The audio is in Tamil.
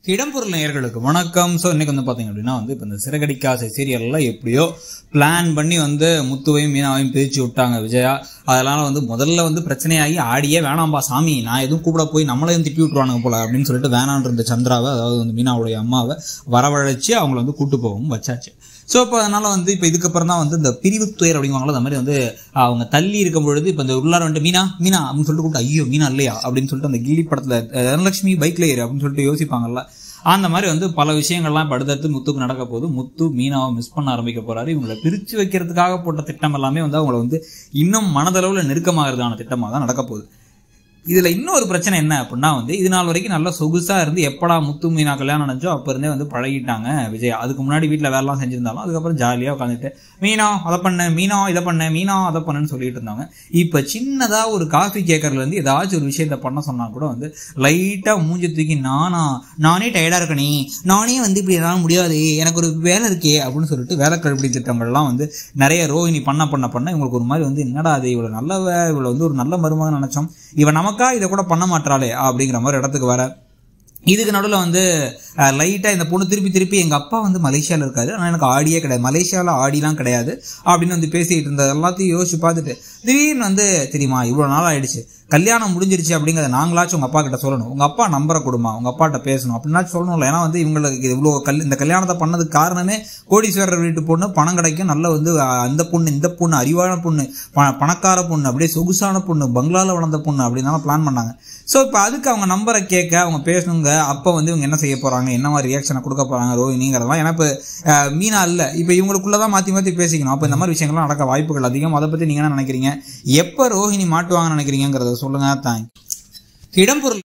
இடம்பொருள் நேயர்களுக்கு வணக்கம் ஸோ இன்னைக்கு வந்து பார்த்தீங்க அப்படின்னா வந்து இப்போ இந்த சிறகடிக்காசை சீரியல்லாம் எப்படியோ பிளான் பண்ணி வந்து முத்துவையும் மீனாவையும் பிரித்து விட்டாங்க விஜயா அதனால வந்து முதல்ல வந்து பிரச்சனையாகி ஆடியே வேணாம்பா சாமி நான் எதுவும் கூப்பிட போய் நம்மளையும் திட்டி விட்டுருவானுங்க போல அப்படின்னு சொல்லிட்டு வேணான் இருந்த சந்திராவை அதாவது வந்து மீனாவுடைய அம்மாவை வரவழைச்சு அவங்கள வந்து கூட்டு போகவும் வச்சாச்சு ஸோ இப்போ அதனால வந்து இப்போ இதுக்கப்புறம் தான் வந்து இந்த பிரிவு துயர் அப்படிங்குவாங்களோ அந்த மாதிரி வந்து அவங்க தள்ளி இருக்கும் பொழுது இப்போ இந்த உள்ளார வந்துட்டு மீனா மீனா அப்படின்னு சொல்லிட்டு கூப்பிட்டு ஐயோ மீனா இல்லையா அப்படின்னு சொல்லிட்டு அந்த கில்லி படத்தில் தனலட்சுமி பைக்ல ஏறு அப்படின்னு சொல்லிட்டு யோசிப்பாங்கல்ல அந்த மாதிரி வந்து பல விஷயங்கள்லாம் இப்போ அடுத்தடுத்து முத்துக்கு நடக்க போகுது முத்து மீனாவை மிஸ் பண்ண ஆரம்பிக்க போறாரு இவங்களை பிரித்து வைக்கிறதுக்காக போட்ட திட்டம் எல்லாமே வந்து அவங்கள வந்து இன்னும் மனதளவில் நெருக்கமாகிறதான திட்டமாக தான் நடக்க போகுது இதுல இன்னொரு பிரச்சனை என்ன அப்படின்னா வந்து இது நாள் வரைக்கும் நல்லா சொகுசா இருந்து எப்படா முத்து மீனா கல்யாணம் நினைச்சோ அப்ப இருந்தே வந்து பழகிட்டாங்க விஜய் அதுக்கு முன்னாடி வீட்டில் வேலைலாம் செஞ்சிருந்தாலும் அதுக்கப்புறம் ஜாலியாக உட்காந்துட்டு மீனா அதை பண்ண மீனா இதை பண்ண மீனா அதை பண்ணேன்னு சொல்லிட்டு இருந்தாங்க இப்போ சின்னதா ஒரு காஃபி கேக்கர்ல இருந்து ஏதாச்சும் ஒரு விஷயத்த பண்ண சொன்னா கூட வந்து லைட்டா மூஞ்சி தூக்கி நானா நானே டயர்டா இருக்கனே நானே வந்து இப்படி என்னால் முடியாது எனக்கு ஒரு வேலை இருக்கே அப்படின்னு சொல்லிட்டு வேலை கழிப்பிடி திட்டங்கள்லாம் வந்து நிறைய ரோஹிணி பண்ண பண்ண பண்ண இவங்களுக்கு ஒரு மாதிரி வந்து என்னடா அது இவ்வளோ நல்லவ இவ்வளோ வந்து ஒரு நல்ல மருமகன் நினைச்சோம் இவன் நமக்கா இதை கூட பண்ண மாட்டாளே அப்படிங்கிற மாதிரி இடத்துக்கு வர இதுக்கு நடுவில் வந்து லைட்டாக இந்த பொண்ணு திருப்பி திருப்பி எங்கள் அப்பா வந்து மலேசியாவில் இருக்காரு ஆனால் எனக்கு ஆடியே கிடையாது மலேசியாவில் ஆடிலாம் கிடையாது அப்படின்னு வந்து பேசிகிட்டு இருந்தது எல்லாத்தையும் யோசிச்சு பார்த்துட்டு திடீர்னு வந்து தெரியுமா இவ்வளோ நாள் ஆயிடுச்சு கல்யாணம் முடிஞ்சிருச்சு அப்படிங்கிறத நாங்களாச்சும் உங்கள் அப்பா கிட்ட சொல்லணும் உங்கள் அப்பா நம்பரை கொடுமா உங்கள் அப்பாட்ட பேசணும் அப்படின்னாச்சும் சொல்லணும்ல ஏன்னா வந்து இவங்களுக்கு இவ்வளோ கல் இந்த கல்யாணத்தை பண்ணதுக்கு காரணமே கோடீஸ்வரர் வீட்டு பொண்ணு பணம் கிடைக்கும் நல்ல வந்து அந்த பொண்ணு இந்த பொண்ணு அறிவான பொண்ணு ப பணக்கார பொண்ணு அப்படியே சொகுசான பொண்ணு பங்களாவில் வளர்ந்த பொண்ணு அப்படின்னு பிளான் பண்ணாங்க ஸோ இப்போ அதுக்கு அவங்க நம்பரை கேட்க அவங்க பேசணுங்க அப்போ வந்து இவங்க என்ன செய்ய போகிறாங்க என்ன மாதிரி ரியாக்ஷனை கொடுக்க போகிறாங்க ரோஹினிங்கிறதெல்லாம் ஏன்னா இப்போ மீனா இல்லை இப்போ இவங்களுக்குள்ள தான் மாற்றி மாற்றி பேசிக்கணும் அப்போ இந்த மாதிரி விஷயங்கள்லாம் நடக்க வாய்ப்புகள் அதிகம் அதை பற்றி நீங்கள் என்ன நினைக்கிறீங்க எப்போ ரோஹிணி மாட்டுவாங்கன்னு நினைக்கிறீங்கிறத சொல்லுங்கள் தேங்க் இடம்பொருள்